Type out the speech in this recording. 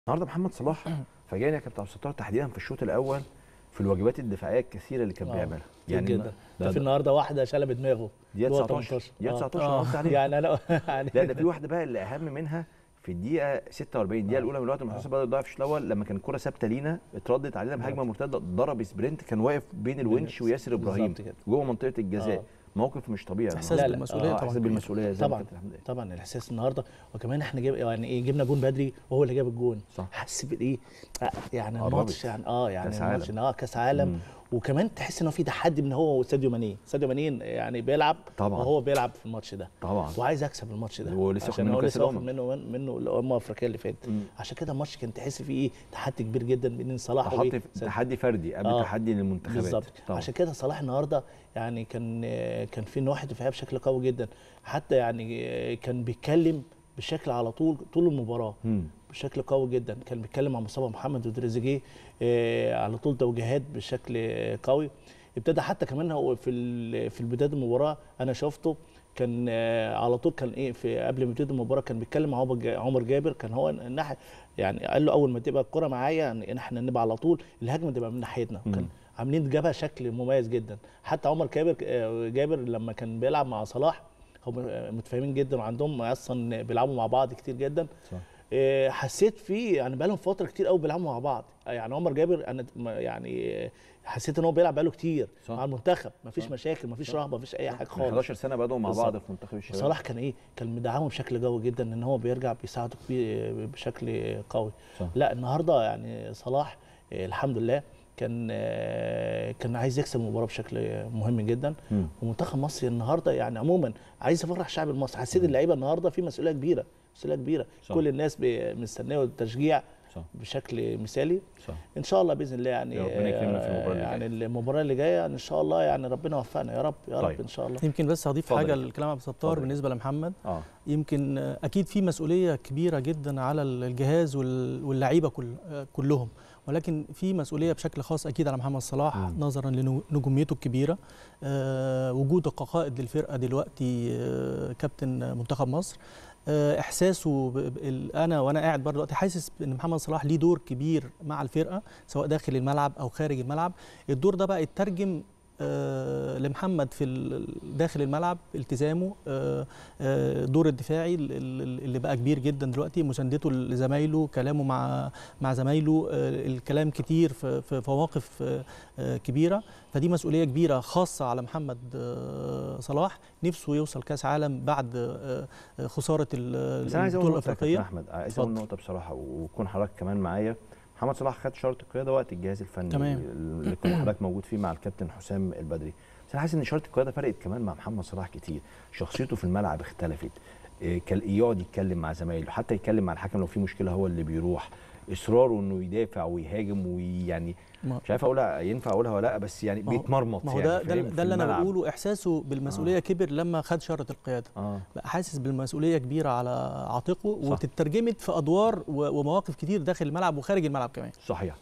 النهارده محمد صلاح فاجئني يا كابتن عبد الستار تحديدا في الشوط الاول في الواجبات الدفاعيه الكثيره اللي كان آه. بيعملها يعني جدا ده- ده في ده- النهارده واحده شلب دماغه دقيقه جوه 19 18. دقيقه آه. 19 آه. قصدي عليها يعني انا يعني لا ده في واحده بقى اللي اهم منها في الدقيقه 46 الدقيقه الاولى من الوقت المحسوب بدأ يضيع في الشوط الاول لما كان الكره ثابته لينا اتردت علينا بهجمه مرتده ضرب سبرنت كان واقف بين الونش وياسر ابراهيم بالظبط كده. جوه منطقه الجزاء آه. موقف مش طبيعي إحساس النهاردة. بالمسؤولية آه، طبعاً احساس كبير. بالمسؤوليه زي ما طبعا كابتن احمد قال. طبعا الاحساس النهارده وكمان احنا جاب يعني جبنا جون بدري وهو اللي جاب الجون صح. حس بايه آه، يعني قربت. الماتش يعني اه يعني كأس الماتش عالم. اه كاس عالم مم. وكمان تحس ان هو في تحدي من هو وساديو ماني ساديو ماني يعني بيلعب طبعاً. وهو بيلعب في الماتش ده طبعا وعايز اكسب الماتش ده ولسه واخد عشان منه هو كأس لسه واخد الأمم. منه منه الامم الافريقيه اللي فاتت مم. عشان كده الماتش كان تحس فيه ايه تحدي كبير جدا بين صلاح حط وإيه؟ في تحدي فردي قبل آه. تحدي للمنتخبات بالظبط طبعاً. عشان كده صلاح النهارده يعني كان كان في نواحي دفاعيه بشكل قوي جدا حتى يعني كان بيتكلم بشكل على طول طول المباراه مم. بشكل قوي جدا كان بيتكلم مع مصطفى محمد وتريزيجيه آه، على طول توجيهات بشكل آه، قوي ابتدى حتى كمان هو في ال- في بدايه المباراه انا شفته كان آه، على طول كان ايه في قبل ما يبتدي المباراه كان بيتكلم مع عمر جا- عمر جابر كان هو الناحيه يعني قال له اول ما تبقى الكره معايا ان احنا نبقى على طول الهجمه تبقى من ناحيتنا مم. كان عاملين جابها شكل مميز جدا حتى عمر جابر آه، جابر لما كان بيلعب مع صلاح هم متفاهمين جدا وعندهم اصلا بيلعبوا مع بعض كتير جدا صح. آه، حسيت فيه يعني بقالهم فتره كتير قوي بيلعبوا مع بعض يعني عمر جابر انا ما- يعني آه، حسيت ان هو بيلعب بقاله كتير صح. مع المنتخب مفيش مشاكل مفيش رهبه مفيش اي حاجه من خالص 11 سنه بدأوا مع بعض بالظبط. في منتخب الشباب وصلاح كان ايه كان مدعمه بشكل قوي جدا ان هو بيرجع بيساعده بي- بشكل قوي صح. لا النهارده يعني صلاح آه، الحمد لله كان آه، كان عايز يكسب المباراه بشكل مهم جدا مم. ومنتخب مصر النهارده يعني عموما عايز يفرح الشعب المصري حسيت اللعيبه النهارده في مسؤوليه كبيره مسؤوليه كبيره صح. كل الناس ب- مستنيه التشجيع صح بشكل مثالي صح ان شاء الله باذن الله يعني يا ربنا يكرمنا في المباراة اللي يعني المباراه اللي جايه ان شاء الله يعني ربنا يوفقنا يا رب يا رب طيب. ان شاء الله يمكن بس هضيف اتفضل حاجه يا لكلام عبد الستار اتفضل. بالنسبه لمحمد اه يمكن آه، اكيد في مسؤوليه كبيره جدا على الجهاز وال- واللعيبه كل آه، كلهم ولكن في مسؤوليه بشكل خاص اكيد على محمد صلاح مم. نظرا لنجوميته الكبيره آه، وجوده كقائد للفرقه دلوقتي آه، كابتن منتخب مصر آه، احساسه ب- ب- ال- انا وانا قاعد برضه دلوقتي حاسس ان محمد صلاح ليه دور كبير مع الفرقه سواء داخل الملعب او خارج الملعب الدور ده بقى يترجم آه، لمحمد في ال- داخل الملعب التزامه آه، آه، دور الدفاعي ال- ال- اللي بقى كبير جدا دلوقتي مساندته لزمايله كلامه مع مع زمايله آه، الكلام كتير في في في مواقف آه، آه، كبيره فدي مسؤوليه كبيره خاصه على محمد آه، صلاح نفسه يوصل كاس عالم بعد آه، آه، خساره ال- بس انا عايز اقول البطوله نقطه يا كابتن الافريقيه احمد عايز اقول اتفضل. نقطه بصراحه ويكون حضرتك كمان معايا محمد صلاح خد شرط القياده وقت الجهاز الفني تمام. اللي كان حضرتك موجود فيه مع الكابتن حسام البدري بس انا حاسس ان شرط القياده فرقت كمان مع محمد صلاح كتير شخصيته في الملعب اختلفت إيه، كان يقعد يتكلم مع زمايله حتى يتكلم مع الحكم لو في مشكله هو اللي بيروح اصراره انه يدافع ويهاجم ويعني ما- مش عارف اقولها ينفع اقولها ولا لا بس يعني ما هو- بيتمرمط ما هو يعني ده ده, فاهم؟ في ده اللي انا الملعب. بقوله احساسه بالمسؤوليه كبر لما خد شاره القياده اه بقى حاسس بالمسؤوليه كبيره على عاتقه صح. وتترجمت في ادوار و- ومواقف كتير داخل الملعب وخارج الملعب كمان صحيح